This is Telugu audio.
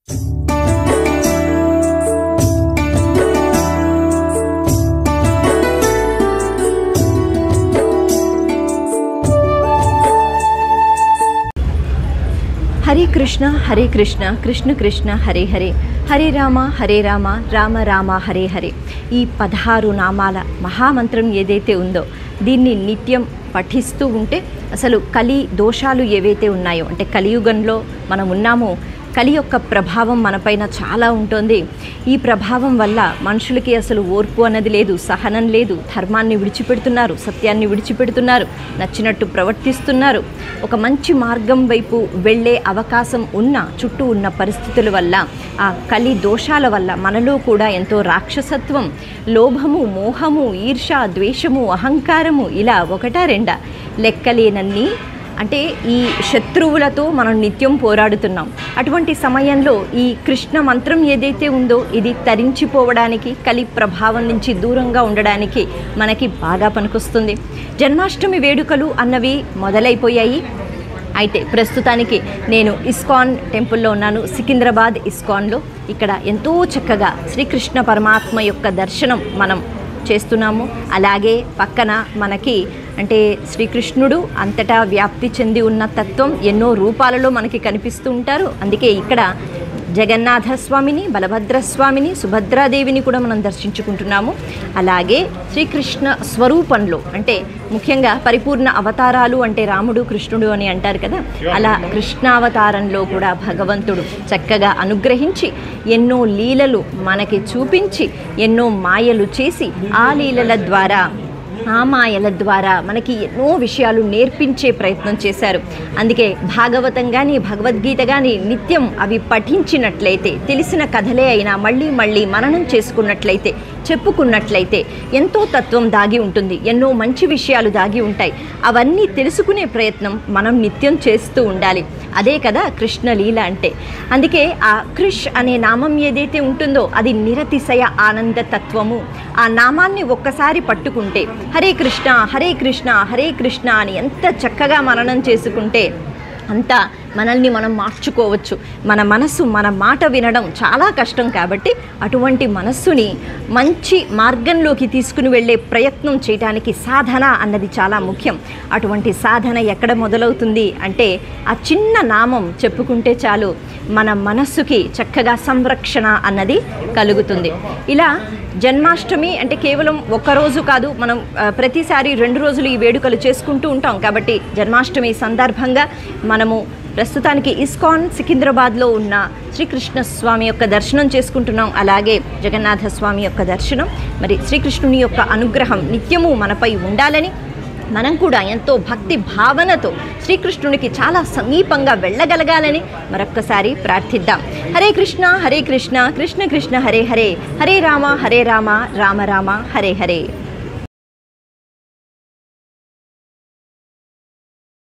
హరే కృష్ణ హరే కృష్ణ కృష్ణ కృష్ణ హరే హరే హరే రామ హరే రామ రామ రామ హరే హరే ఈ పదహారు నామాల మహామంత్రం ఏదైతే ఉందో దీన్ని నిత్యం పఠిస్తూ ఉంటే అసలు కలి దోషాలు ఏవైతే ఉన్నాయో అంటే కలియుగంలో మనం ఉన్నామో కలి యొక్క ప్రభావం మనపైన చాలా ఉంటుంది ఈ ప్రభావం వల్ల మనుషులకి అసలు ఓర్పు అన్నది లేదు సహనం లేదు ధర్మాన్ని విడిచిపెడుతున్నారు సత్యాన్ని విడిచిపెడుతున్నారు నచ్చినట్టు ప్రవర్తిస్తున్నారు ఒక మంచి మార్గం వైపు వెళ్ళే అవకాశం ఉన్న చుట్టూ ఉన్న పరిస్థితుల వల్ల ఆ కలి దోషాల వల్ల మనలో కూడా ఎంతో రాక్షసత్వం లోభము మోహము ఈర్ష ద్వేషము అహంకారము ఇలా ఒకటా రెండా లెక్కలేనన్ని అంటే ఈ శత్రువులతో మనం నిత్యం పోరాడుతున్నాం అటువంటి సమయంలో ఈ కృష్ణ మంత్రం ఏదైతే ఉందో ఇది తరించిపోవడానికి కలి ప్రభావం నుంచి దూరంగా ఉండడానికి మనకి బాగా పనికొస్తుంది జన్మాష్టమి వేడుకలు అన్నవి మొదలైపోయాయి అయితే ప్రస్తుతానికి నేను ఇస్కాన్ టెంపుల్లో ఉన్నాను సికింద్రాబాద్ ఇస్కాన్లో ఇక్కడ ఎంతో చక్కగా శ్రీకృష్ణ పరమాత్మ యొక్క దర్శనం మనం చేస్తున్నాము అలాగే పక్కన మనకి అంటే శ్రీకృష్ణుడు అంతటా వ్యాప్తి చెంది ఉన్న తత్వం ఎన్నో రూపాలలో మనకి కనిపిస్తూ ఉంటారు అందుకే ఇక్కడ జగన్నాథ స్వామిని బలభద్ర స్వామిని సుభద్రాదేవిని కూడా మనం దర్శించుకుంటున్నాము అలాగే శ్రీకృష్ణ స్వరూపంలో అంటే ముఖ్యంగా పరిపూర్ణ అవతారాలు అంటే రాముడు కృష్ణుడు అని అంటారు కదా అలా కృష్ణావతారంలో కూడా భగవంతుడు చక్కగా అనుగ్రహించి ఎన్నో లీలలు మనకి చూపించి ఎన్నో మాయలు చేసి ఆ లీలల ద్వారా ఆ మాయల ద్వారా మనకి ఎన్నో విషయాలు నేర్పించే ప్రయత్నం చేశారు అందుకే భాగవతం కానీ భగవద్గీత కానీ నిత్యం అవి పఠించినట్లయితే తెలిసిన కథలే అయినా మళ్ళీ మళ్ళీ మననం చేసుకున్నట్లయితే చెప్పుకున్నట్లయితే ఎంతో తత్వం దాగి ఉంటుంది ఎన్నో మంచి విషయాలు దాగి ఉంటాయి అవన్నీ తెలుసుకునే ప్రయత్నం మనం నిత్యం చేస్తూ ఉండాలి అదే కదా కృష్ణ లీల అంటే అందుకే ఆ కృష్ అనే నామం ఏదైతే ఉంటుందో అది నిరతిశయ ఆనంద తత్వము ఆ నామాన్ని ఒక్కసారి పట్టుకుంటే హరే కృష్ణ హరే కృష్ణ హరే కృష్ణ అని ఎంత చక్కగా మననం చేసుకుంటే అంతా మనల్ని మనం మార్చుకోవచ్చు మన మనస్సు మన మాట వినడం చాలా కష్టం కాబట్టి అటువంటి మనస్సుని మంచి మార్గంలోకి తీసుకుని వెళ్ళే ప్రయత్నం చేయడానికి సాధన అన్నది చాలా ముఖ్యం అటువంటి సాధన ఎక్కడ మొదలవుతుంది అంటే ఆ చిన్న నామం చెప్పుకుంటే చాలు మన మనస్సుకి చక్కగా సంరక్షణ అన్నది కలుగుతుంది ఇలా జన్మాష్టమి అంటే కేవలం ఒక్క రోజు కాదు మనం ఆ, ప్రతిసారి రెండు రోజులు ఈ వేడుకలు చేసుకుంటూ ఉంటాం కాబట్టి జన్మాష్టమి సందర్భంగా మనము ప్రస్తుతానికి ఇస్కాన్ సికింద్రాబాద్లో ఉన్న శ్రీకృష్ణ స్వామి యొక్క దర్శనం చేసుకుంటున్నాం అలాగే జగన్నాథ స్వామి యొక్క దర్శనం మరి శ్రీకృష్ణుని యొక్క అనుగ్రహం నిత్యము మనపై ఉండాలని మనం కూడా ఎంతో భక్తి భావనతో శ్రీకృష్ణునికి చాలా సమీపంగా వెళ్ళగలగాలని మరొక్కసారి ప్రార్థిద్దాం హరే కృష్ణ హరే కృష్ణ కృష్ణ కృష్ణ హరే హరే హరే రామ హరే రామ రామ రామ హరే హరే